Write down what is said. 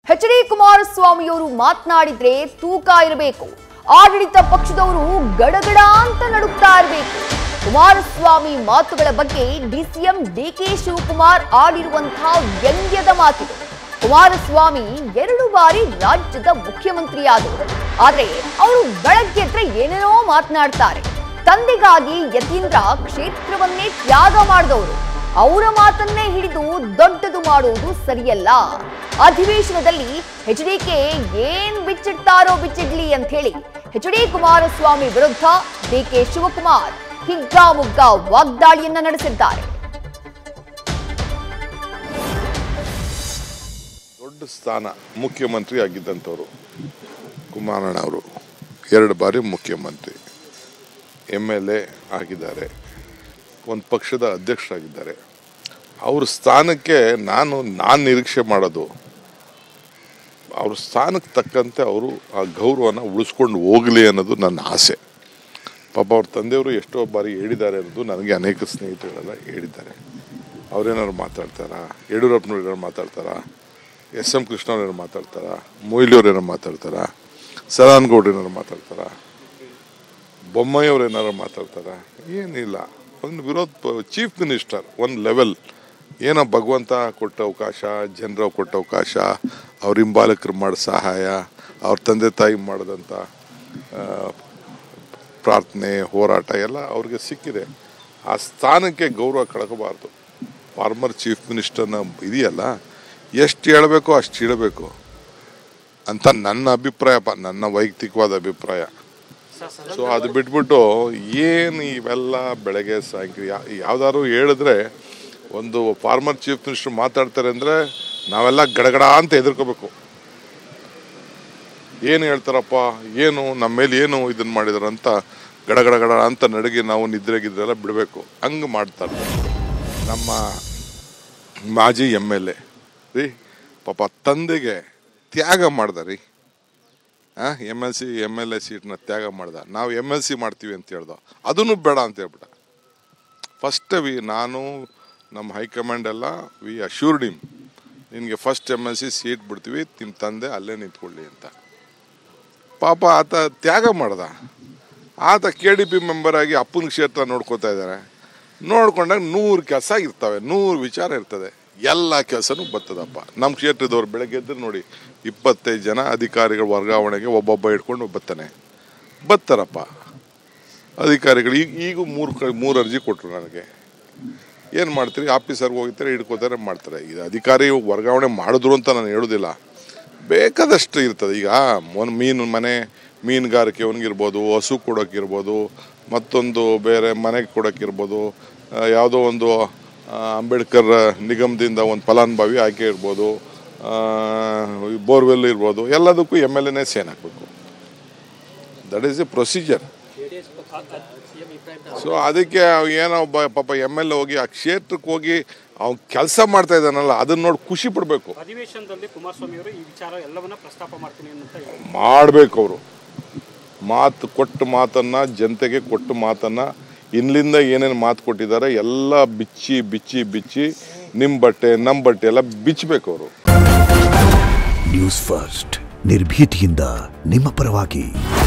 H D ಕುಮಾರಸ್ವಾಮಿಯವರು ಮಾತನಾಡಿದ್ರೆ ತೂಕ ಇರಬೇಕು ಆಡಳಿತ ಪಕ್ಷದವರು ಗಡಗಡ ಅಂತ ನಡುಕ್ತಾ ಇರಬೇಕು ಕುಮಾರಸ್ವಾಮಿ ಮಾತುಗಳ ಬಗ್ಗೆ ಡಿಸಿಎಂ ಡಿಕೆ ಶಿವಕುಮಾರ್ ಆಡಿರುವಂತಹ ವ್ಯಂಗ್ಯದ ಮಾತಿದೆ ಕುಮಾರಸ್ವಾಮಿ ಎರಡು ಬಾರಿ ರಾಜ್ಯದ ಮುಖ್ಯಮಂತ್ರಿಯಾದವರು ಆದ್ರೆ ಅವರು ಬೆಳಗ್ಗೆ ಎದ್ರೆ ಏನೇನೋ ಮಾತನಾಡ್ತಾರೆ ತಂದೆಗಾಗಿ ಯತೀಂದ್ರ ಕ್ಷೇತ್ರವನ್ನೇ ತ್ಯಾಗ ಮಾಡಿದವರು ಅವರ ಮಾತನ್ನೇ ಹಿಡಿದು ದೊಡ್ಡದು ಮಾಡುವುದು ಸರಿಯಲ್ಲ ಅಧಿವೇಶನದಲ್ಲಿ ಎಚ್ಡಿಕೆ ಏನ್ ಬಿಚ್ಚಿಡ್ತಾರೋ ಬಿಚ್ಚಿಡ್ಲಿ ಅಂತ ಹೇಳಿ ಎಚ್ ಡಿ ಕುಮಾರಸ್ವಾಮಿ ವಿರುದ್ಧ ಡಿಕೆ ಶಿವಕುಮಾರ್ ಹಿಗ್ಗಾಮುಗ್ಗಾ ವಾಗ್ದಾಳಿಯನ್ನ ನಡೆಸಿದ್ದಾರೆ ದೊಡ್ಡ ಸ್ಥಾನ ಮುಖ್ಯಮಂತ್ರಿ ಆಗಿದ್ದಂಥವ್ರು ಕುಮಾರಣ್ಣ ಅವರು ಎರಡು ಬಾರಿ ಮುಖ್ಯಮಂತ್ರಿ ಎಮ್ ಎಲ್ ಎ ಆಗಿದ್ದಾರೆ ಒಂದು ಪಕ್ಷದ ಅಧ್ಯಕ್ಷರಾಗಿದ್ದಾರೆ ಅವ್ರ ಸ್ಥಾನಕ್ಕೆ ನಾನು ನಾನು ನಿರೀಕ್ಷೆ ಮಾಡೋದು ಅವ್ರ ಸ್ಥಾನಕ್ಕೆ ತಕ್ಕಂತೆ ಅವರು ಆ ಗೌರವನ ಉಳಿಸ್ಕೊಂಡು ಹೋಗಲಿ ಅನ್ನೋದು ನನ್ನ ಆಸೆ ಪಾಪ ಅವ್ರ ತಂದೆಯವರು ಎಷ್ಟೋ ಬಾರಿ ಹೇಳಿದ್ದಾರೆ ಅನ್ನೋದು ನನಗೆ ಅನೇಕ ಸ್ನೇಹಿತರೆಲ್ಲ ಹೇಳಿದ್ದಾರೆ ಅವ್ರೇನಾದ್ರು ಮಾತಾಡ್ತಾರಾ ಯಡಿಯೂರಪ್ಪನವ್ರು ಏನಾರು ಮಾತಾಡ್ತಾರಾ ಎಸ್ ಎಂ ಕೃಷ್ಣವ್ರು ಮಾತಾಡ್ತಾರಾ ಮೊಯ್ಲಿಯವ್ರು ಏನಾರು ಮಾತಾಡ್ತಾರಾ ಸದಾನಗೌಡ್ರು ಏನಾರು ಮಾತಾಡ್ತಾರಾ ಬೊಮ್ಮಾಯಿಯವ್ರು ಏನಾರು ಮಾತಾಡ್ತಾರಾ ಏನಿಲ್ಲ ಒಂದು ವಿರೋಧ ಚೀಫ್ ಮಿನಿಸ್ಟರ್ ಒಂದು ಲೆವೆಲ್ ಏನೋ ಭಗವಂತ ಕೊಟ್ಟ ಅವಕಾಶ ಜನರ ಕೊಟ್ಟ ಅವಕಾಶ ಅವ್ರ ಹಿಂಬಾಲಕರು ಮಾಡೋ ಸಹಾಯ ಅವ್ರ ತಂದೆ ತಾಯಿ ಮಾಡಿದಂಥ ಆ, ಪ್ರಾರ್ಥನೆ ಹೋರಾಟ ಎಲ್ಲ ಅವ್ರಿಗೆ ಸಿಕ್ಕಿದೆ ಆ ಸ್ಥಾನಕ್ಕೆ ಗೌರವ ಕಳ್ಕೋಬಾರ್ದು ಫಾರ್ಮರ್ ಚೀಫ್ ಮಿನಿಸ್ಟರ್ನ ಇದೆಯಲ್ಲ ಎಷ್ಟು ಹೇಳಬೇಕೋ ಅಷ್ಟು ಹೇಳಬೇಕು ಅಂತ ನನ್ನ ಅಭಿಪ್ರಾಯಪ್ಪ ನನ್ನ ವೈಯಕ್ತಿಕವಾದ ಅಭಿಪ್ರಾಯ ಸೊ ಅದು ಬಿಟ್ಬಿಟ್ಟು ಏನು ಇವೆಲ್ಲ ಬೆಳಗ್ಗೆ ಸಾಯಂಕಾಲ ಯಾವ್ದಾದ್ರು ಹೇಳಿದ್ರೆ ಒಂದು ಫಾರ್ಮರ್ ಚೀಫ್ ಮಿನಿಸ್ಟರ್ ಮಾತಾಡ್ತಾರೆ ಅಂದರೆ ನಾವೆಲ್ಲ ಗಡಗಡ ಅಂತ ಹೆದರ್ಕೋಬೇಕು ಏನು ಹೇಳ್ತಾರಪ್ಪ ಏನು ನಮ್ಮ ಮೇಲೆ ಏನು ಇದನ್ನ ಮಾಡಿದಾರೆ ಅಂತ ಗಡಗಡಗಡ ಅಂತ ನಡಗಿ ನಾವು ನಿದ್ರೆ ಗಿದ್ರೆಲ್ಲ ಬಿಡಬೇಕು ಹಂಗೆ ಮಾಡ್ತಾರೆ ನಮ್ಮ ಮಾಜಿ ಎಮ್ ಎಲ್ ಎ ರೀ ಪಾಪ ತಂದೆಗೆ ತ್ಯಾಗ ಮಾಡ್ದ ರೀ M L C M L A ಸೀಟ್ನ ತ್ಯಾಗ ಮಾಡ್ದ ನಾವು ಎಮ್ ಎಲ್ ಸಿ ಮಾಡ್ತೀವಿ ಅಂತ ಹೇಳ್ದ ಅದನ್ನು ಬೇಡ ಅಂತ ಹೇಳ್ಬಿಟ್ಟ ಫಸ್ಟ್ ವಿ ನಾನು ನಮ್ಮ ಹೈಕಮಾಂಡ್ ಎಲ್ಲ ವಿ ಅಶ್ಯೂರ್ಡ್ ಹಿಮ್ ನಿನಗೆ first M L C seat ಬಿಡ್ತೀವಿ ನಿಮ್ಮ ತಂದೆ ಅಲ್ಲೇ ನಿಂತ್ಕೊಳ್ಳಿ ಅಂತ ಪಾಪ ಆತ ತ್ಯಾಗ ಮಾಡ್ದ ಆತ ಕೆ ಡಿ ಪಿ ಮೆಂಬರ್ ಆಗಿ ಅಪ್ಪನ ಕ್ಷೇತ್ರ ನೋಡ್ಕೋತಾ ಇದ್ದಾರೆ ನೋಡ್ಕೊಂಡಾಗ ನೂರು ಕೆಲಸ ಇರ್ತವೆ ನೂರು ವಿಚಾರ ಇರ್ತದೆ ಎಲ್ಲ ಕೆಲಸನೂ ಬರ್ತದಪ್ಪ ನಮ್ಮ ಕ್ಷೇತ್ರದವ್ರು ಬೆಳಗ್ಗೆ ಎದ್ರೆ ನೋಡಿ ಇಪ್ಪತ್ತೈದು ಜನ ಅಧಿಕಾರಿಗಳ ವರ್ಗಾವಣೆಗೆ ಒಬ್ಬೊಬ್ಬ ಇಟ್ಕೊಂಡು ಬರ್ತಾನೆ ಬರ್ತಾರಪ್ಪ ಅಧಿಕಾರಿಗಳು ಈಗ ಈಗ ಮೂರು ಕ ಮೂರು ಅರ್ಜಿ ಕೊಟ್ಟರು ನನಗೆ ಏನು ಮಾಡ್ತೀರಿ ಆಫೀಸರ್ಗೆ ಹೋಗ್ತಾರೆ ಹಿಡ್ಕೋತಾರೆ ಮಾಡ್ತಾರೆ ಇದು ಅಧಿಕಾರಿ ವರ್ಗಾವಣೆ ಮಾಡಿದ್ರು ಅಂತ ನಾನು ಹೇಳೋದಿಲ್ಲ ಬೇಕಾದಷ್ಟು ಇರ್ತದೆ ಈಗ ಒಂದು ಮೀನು ಮನೆ ಮೀನುಗಾರಿಕೆ ಅವನಿಗಿರ್ಬೋದು ಹಸು ಕೊಡೋಕ್ಕಿರ್ಬೋದು ಮತ್ತೊಂದು ಬೇರೆ ಮನೆಗೆ ಕೊಡೋಕ್ಕಿರ್ಬೋದು ಆ, ಯಾವುದೋ ಒಂದು ಆ, ಅಂಬೇಡ್ಕರ್ ನಿಗಮದಿಂದ ಒಂದು ಫಲಾನುಭವಿ ಆಯ್ಕೆ ಇರ್ಬೋದು ಬೋರ್ವೆಲ್ ಇರ್ಬೋದು ಎಲ್ಲದಕ್ಕೂ ಎಮ್ ಎಲ್ ಎನೇ ಸೇನ್ ಹಾಕಬೇಕು that is a procedure so ಅದಕ್ಕೆ ಅವ್ ಏನೋ ಒಬ್ಬ ಪಾಪ ಎಮ್ ಎಲ್ ಎ ಹೋಗಿ ಆ ಕ್ಷೇತ್ರಕ್ಕೆ ಹೋಗಿ ಅವ್ನು ಕೆಲಸ ಮಾಡ್ತಾ ಇದ್ದಾನಲ್ಲ ಅದನ್ನ ನೋಡಿ ಖುಷಿ ಪಡಬೇಕು ಅಧಿವೇಶನದಲ್ಲಿ ಕುಮಾರಸ್ವಾಮಿ ಅವರು ಈ ವಿಚಾರ ಎಲ್ಲವನ್ನ ಪ್ರಸ್ತಾಪ ಮಾಡ್ತೀನಿ ಅಂತ ಹೇಳಿದ್ರು. ಮಾಡಬೇಕು ಅವರು ಮಾತು ಕೊಟ್ಟ ಮಾತನ್ನ ಜನತೆಗೆ ಕೊಟ್ಟ ಮಾತನ್ನ ಇನ್ಲಿಂದ ಏನೇನು ಮಾತು ಕೊಟ್ಟಿದ್ದಾರೆ ಎಲ್ಲ ಬಿಚ್ಚಿ ಬಿಚ್ಚಿ ಬಿಚ್ಚಿ ನಿಮ್ಮ ಬಟ್ಟೆ ನಮ್ಮ ಬಟ್ಟೆ ಎಲ್ಲ ಬಿಚ್ಚಬೇಕು ಅವರು ನ್ಯೂಸ್ ಫಸ್ಟ್ ನಿರ್ಭೀತಿಯಿಂದ ನಿಮ್ಮ ಪರವಾಗಿ